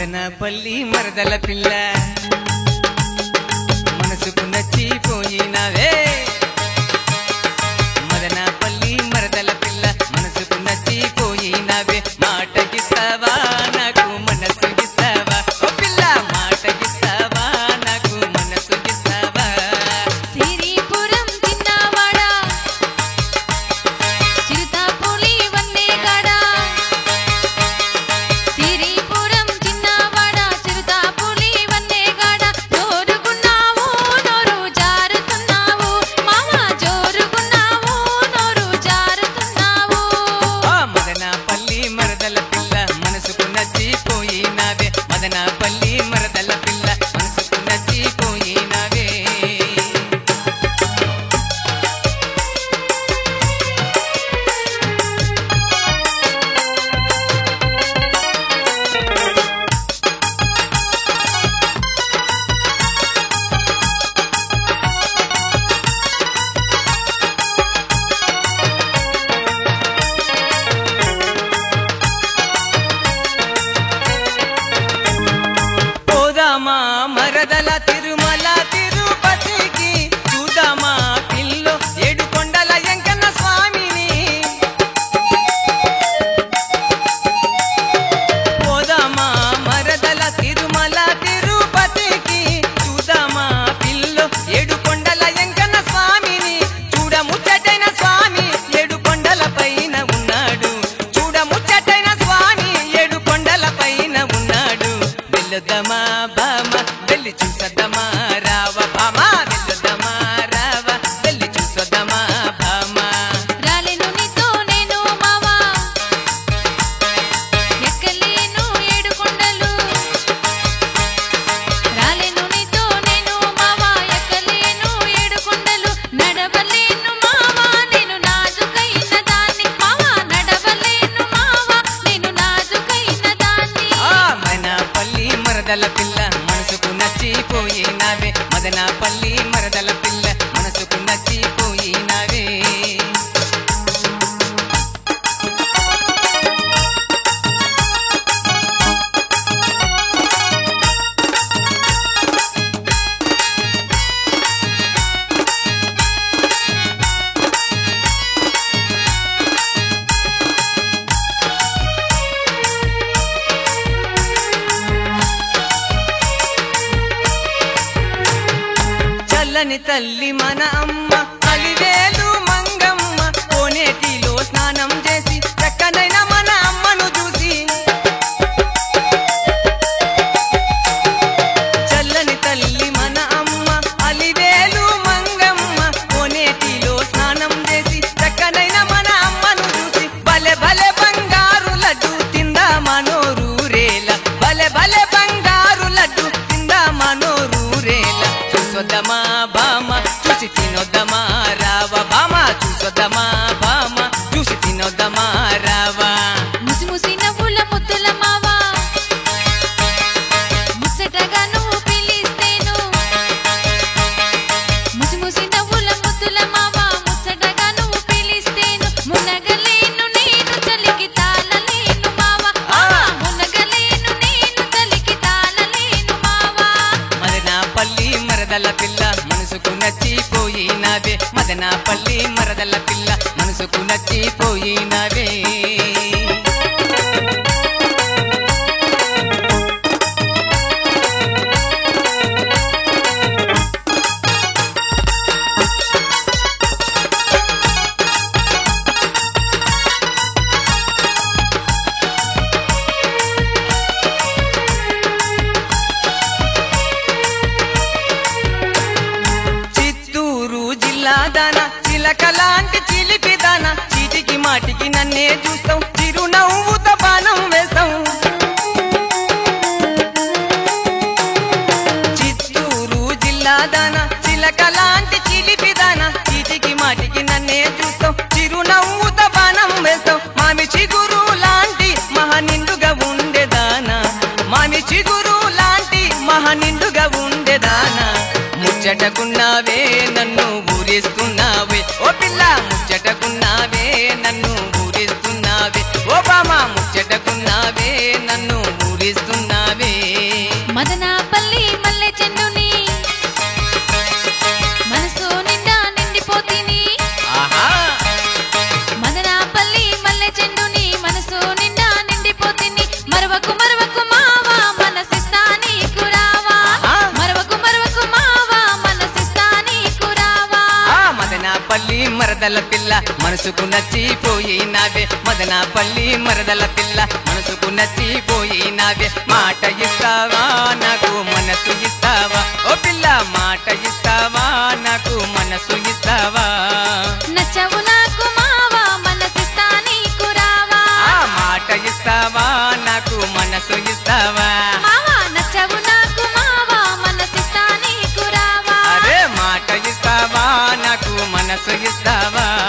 మదనపల్లి మరదల పిల్ల మనసుకు నచ్చిపోయినవే మదనపల్లి మరదల పిల్ల మనసుకు నచ్చిపోయినవే మాటకిస్తావా నాకు మనసు ఇస్తావా ఓ పిల్ల మాటకిస్తావా నాకు మనసు ఇస్తావా సిరిపురం తిన్నవాడా చిరుతాపులి వన్నేగాడా సిరిపురం చిన్నవాడా చిరుతాపులి వన్నేగాడా జోరుగున్నావు నోరు జారుతున్నావు మామ జోరుగున్నావు నోరు జారుతున్నావు ఆ మదనపల్లి మరదల పిల్ల మనసుకు నచ్చిపోయినవే మదనపల్లి మరదల పిల్ల మనసుకు నచ్చిపోయినవే పోదామా మరదల తిరుమల తిరుపతికి చూద్దామా పిల్లో ఏడు కొండల ఎంకన్న స్వామిని పోదామా మరదల తిరుమల తిరుపతికి చూద్దామా పిల్లో ఏడు కొండల ఎంకన్న స్వామిని చూడముచ్చటైన స్వామి ఏడు కొండల పైన ఉన్నాడు చూడముచ్చటైన స్వామి ఏడు కొండల పైన ఉన్నాడు వెళ్ళొద్దమా బామ వెళ్ళి చూసొద్దమా రావ బామ వెళ్ళొద్దమా రావ వెళ్ళి చూసొద్దమా బామ రాలేను నీతో నేను మావా ఎక్కలేను ఏడు కొండలు రాలేను నీతో నేను మావా ఎక్కలేను ఏడు కొండలు నడవలేను మావా నేను నాజుకైన దాన్ని మావా నడవలేను మావా నేను నాజుకైన దాన్ని ఆ మదనపల్లి మరదల పిల్ల మనసుకు నచ్చిపోయినవే మదనపల్లి మరదల పిల్ల మనసుకు నచ్చిపోయినవే చల్లని తల్లి మన అమ్మ అలివేలు మంగమ్మ కోనేటిలో స్నానం చేసి చక్కనైన మన అమ్మను చూసి చల్లని తల్లి మన అమ్మ అలివేలు మంగమ్మ కోనేటిలో స్నానం చేసి చక్కనైన మన అమ్మను చూసి భలే భలే బంగారు లడ్డు తిందా మనోరూరేల భలే భలే బంగారు లడ్డు తిందా మనోరూరేల చూసొద్దమా బామ చూసి తినొద్దమా రావ బామ చూసొద్దమా బామ చూసి తినొద్దమా రావా ముసి ముసి నవ్వుల ముద్దుల మావా ముచ్చటగా నువ్వు పిలిస్తేను ముసి ముసి నవ్వుల ముద్దుల మావా ముచ్చటగా నువ్వు పిలిస్తేను మునగలేను నేను చలికి తాళలేను మావా ఆ, మునగలేను నేను చలికి తాళలేను మావా మదనపల్లి మరదల పిల్ల మనసుకు నచ్చిపోయినవే మదనపల్లి మరదల పిల్ల మనసుకు నచ్చిపోయినవే చిత్తూరు జిల్లా దాన చిలక లాంటి చిలిపి దాన చీటికి మాటికి నన్నే చూస్తావు చిరునవ్వుతో బాణం వేస్తావు చిత్తూరు జిల్లా దాన చిలక లాంటి చిలిపి దాన చీటికి మాటికి నన్నే చూస్తావు చిరునవ్వుతో బాణం వేస్తావు మామి చిగురు లాంటి మహనిండుగా ఉండేదానా మామి చిగురు లాంటి మహనిండుగా ఉండేదానా ముచ్చటకున్నావే నన్ను ఊరిస్తున్నావే ఓ పిల్ల ముచ్చటకున్నావే నన్ను ఊరిస్తున్నావే ఓ బామ ముచ్చటకున్నావే నన్ను ఊరిస్తున్నావే మరదల పిల్ల మనసుకు నచ్చిపోయినావే మదనపల్లి మరదల పిల్ల మనసుకు నచ్చిపోయినావే మాట ఇస్తావా నాకు మనసు ఇస్తావా ఓ పిల్ల మాట ఇస్తావా నాకు మనసు ఇస్తావా నచ్చవు నాకు మావా మనసిస్తా నీకు రావా ఆ మాట ఇస్తావా నాకు మనసు ఇస్తావా మావా నచ్చవు నాకు మావా మనసిస్తా నీకు రావా అరే మాట ఇస్తావా నాకు మనసు ఇస్తావా